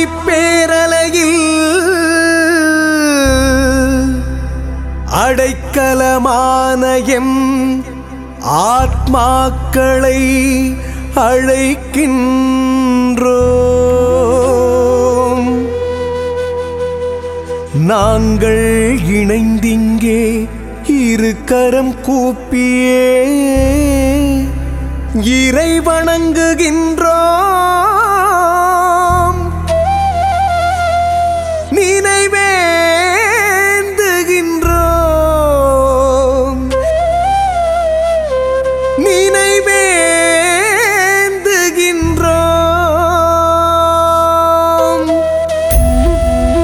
ஆழிப்பேரலையில் அடைக்கலமான M ஆத்மாக்களை அழைக்கின்றோம் நாங்கள் இணைந்திங்கே இரு கரம் கூப்பியே இறை வணங்குகின்றோம் நினைவேந்துகின்றோம் நினைவேந்துகின்றோம்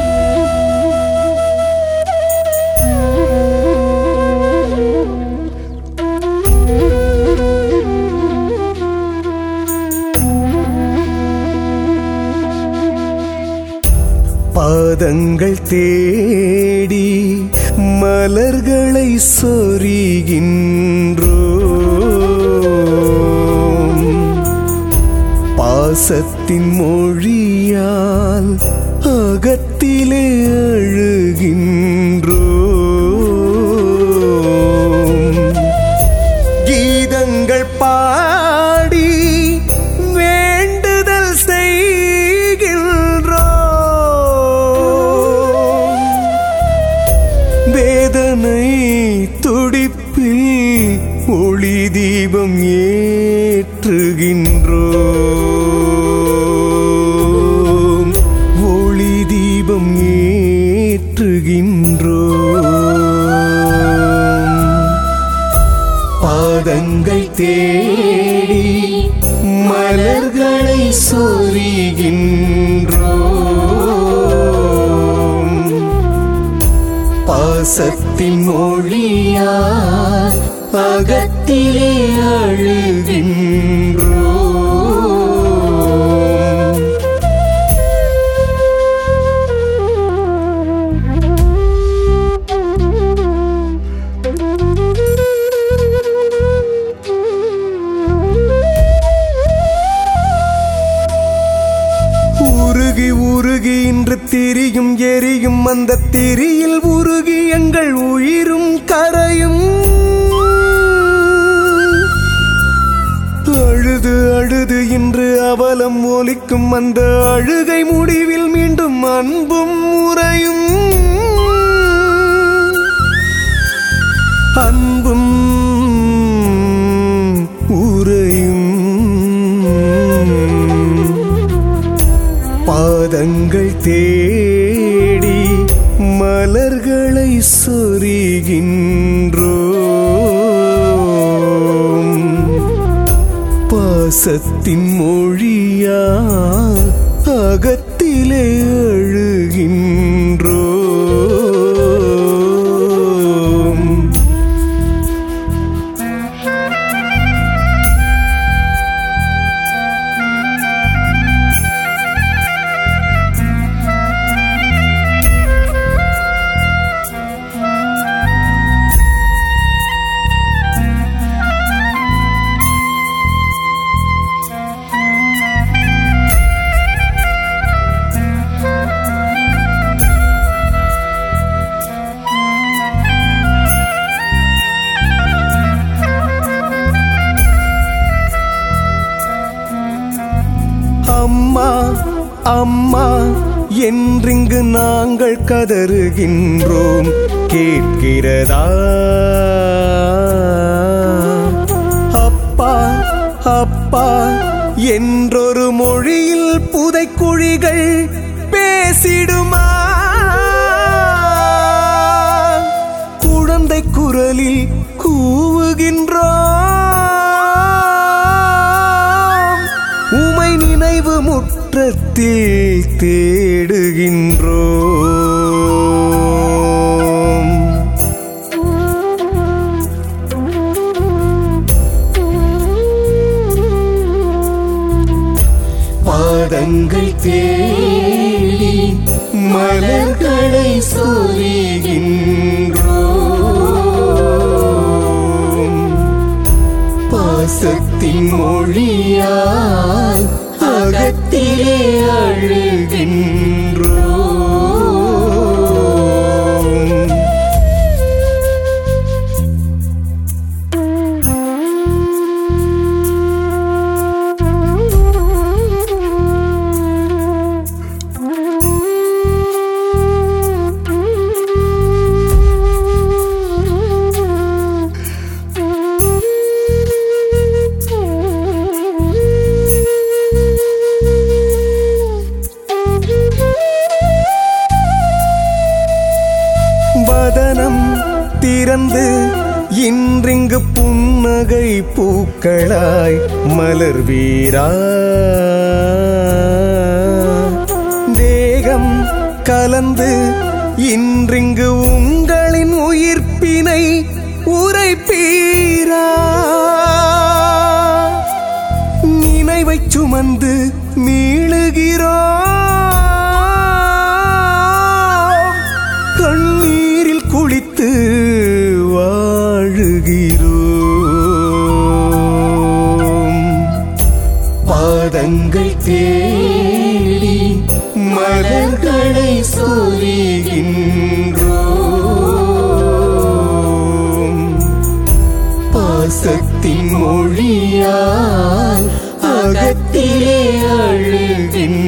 பாதங்கள் தேடி மலர்களை சொரிகின்றோம் பாசத்தின் மொழியால் அகத்திலே அழுகின்றோம் கீதங்கள் பாடி வேண்டுதல் செய்கின்றோம் வேதனை துடிப்பில் ஒளி தீபம் ஏற்றுகின்றோம் ஒளி தீபம் ஏற்றுகின்றோம் பாதங்கள் தேடி மலர்களை சொரிகின்றோம் பாசத்தின் மொழியா அகத்திலே அழுகின்றோம் உருகி உருகி இன்று திரியும் எரியும் அந்த திரியில் உருகி எங்கள் உயிரும் கரையும் அழுது அழுது இன்று அவலம் ஒலிக்கும் அந்த அழுகை முடிவில் மீண்டும் அன்பும் முறையும் அன்பும் உறையும் பாதங்கள் தேடி மலர்களை சொரிகின்றோம் பாசத்தின் மொழியா அகத்திலே அழுகின்றோம் அம்மா அம்மா என்றிங்கு நாங்கள் கதறுகின்றோம் கேட்கிறதா அப்பா அப்பா என்றொரு மொழியில் புதைக்குழிகள் பேசிடுமா குழந்தை குரலில் கூவுகின்றோம் உமை நினைவு முற்றத்தில் தேடுகின்றோம் பாதங்கள் தேடி மலர்களை சொரிகின்றோம் பாசத்தின் மொழியால் அகத்திலே அழுகின்றோம் வதனம் திறந்து இன்றிங்கு புன்னகை பூக்களாய் மலர் வீரா தேகம் கலந்து இன்றிங்கு உங்களின் உயிர்ப்பினை உரைப்பீரா நினைவை சுமந்து மீளுகிறோம் கண்ணீரில் குளித்து வாழுகிறோம் பாதங்கள் தேடி மலர்களை சொரிகின்றோம் பாசத்தின் மொழியால் அகத்திலே அழுகின்றோம்